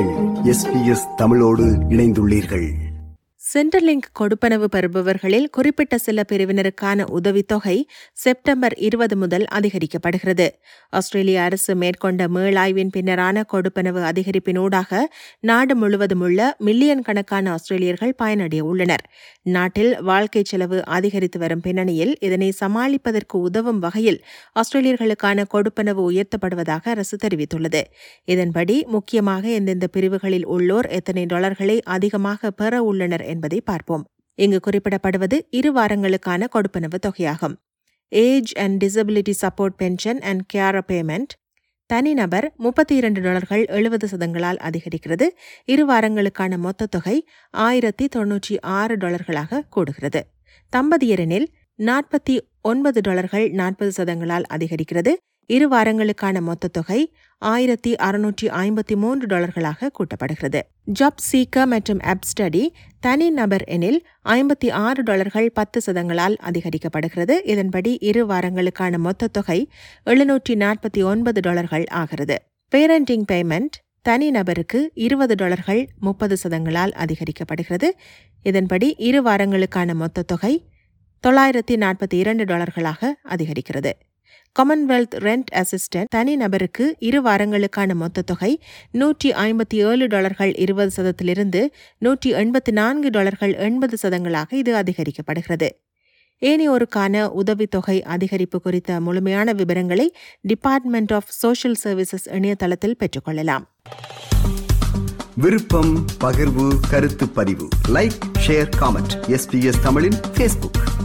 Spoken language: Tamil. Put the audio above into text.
நீங்கள் எஸ்பிஎஸ் தமிழோடு இணைந்துள்ளீர்கள் சென்ட்ரலிங்க் கொடுப்பனவு பெறுபவர்களில் குறிப்பிட்ட சில பிரிவினருக்கான உதவித்தொகை செப்டம்பர் இருபது முதல் அதிகரிக்கப்படுகிறது ஆஸ்திரேலிய அரசு மேற்கொண்ட மீளாய்வின் பின்னரான கொடுப்பனவு அதிகரிப்பினூடாக நாடு முழுவதும் உள்ள மில்லியன் கணக்கான ஆஸ்திரேலியர்கள் பயனடைய உள்ளனர் நாட்டில் வாழ்க்கை செலவு அதிகரித்து வரும் பின்னணியில் இதனை சமாளிப்பதற்கு உதவும் வகையில் ஆஸ்திரேலியர்களுக்கான கொடுப்பனவு உயர்த்தப்படுவதாக அரசு தெரிவித்துள்ளது இதன்படி முக்கியமாக எந்தெந்த பிரிவுகளில் உள்ளோர் எத்தனை டாலர்களை அதிகமாக பெற உள்ளனர் என்பதை பார்ப்போம் இங்கு குறிப்பிடப்படுவது இரு வாரங்களுக்கான கொடுப்பனவு தொகையாகும் age and disability support pension and care payment தனிநபர் முப்பத்தி இரண்டு டாலர்கள் எழுபது சதங்களால் அதிகரிக்கிறது இரு வாரங்களுக்கான மொத்த தொகை ஆயிரத்தி தொன்னூற்றி ஆறு டாலர்களாக கூடுகிறது தம்பதியரெனில் நாற்பத்தி ஒன்பது டாலர்கள் நாற்பது சதங்களால் அதிகரிக்கிறது இரு வாரங்களுக்கான மொத்த தொகை ஆயிரத்தி அறுநூற்றி ஐம்பத்தி மூன்று டாலர்களாக கூட்டப்படுகிறது ஜாப் சீக்கர் மற்றும் அப்ஸ்டடி தனி நபர் எனில் ஐம்பத்தி ஆறு டாலர்கள் பத்து சதங்களால் அதிகரிக்கப்படுகிறது இதன்படி இரு வாரங்களுக்கான மொத்த தொகை எழுநூற்றி நாற்பத்தி ஒன்பது டாலர்கள் ஆகிறது பேரண்டிங் பேமெண்ட் தனி நபருக்கு இருபது டாலர்கள் முப்பது சதங்களால் அதிகரிக்கப்படுகிறது இதன்படி இரு வாரங்களுக்கான மொத்த தொகை தொள்ளாயிரத்தி நாற்பத்தி இரண்டு டாலர்களாக அதிகரிக்கிறது காமன்வெல்த் ரெண்ட் அசிஸ்டன்ட் தனி நபருக்கு இரு வாரங்களுக்கான மொத்த தொகை நூற்றி ஐம்பத்தி ஏழு டாலர்கள் இருபது சதத்திலிருந்து நூற்றி எண்பத்தி நான்கு டாலர்கள் எண்பது சதங்களாக இது அதிகரிக்கப்படுகிறது ஏனையோருக்கான உதவித்தொகை அதிகரிப்பு குறித்த முழுமையான விவரங்களை டிபார்ட்மெண்ட் ஆஃப் சோஷியல் சர்வீசஸ் இணையதளத்தில் பெற்றுக்கொள்ளலாம் விருப்பம் பகிர்வு கருத்து பதிவு லைக் ஷேர் காமெண்ட் எஸ்பிஎஸ் தமிழின் ஃபேஸ்புக்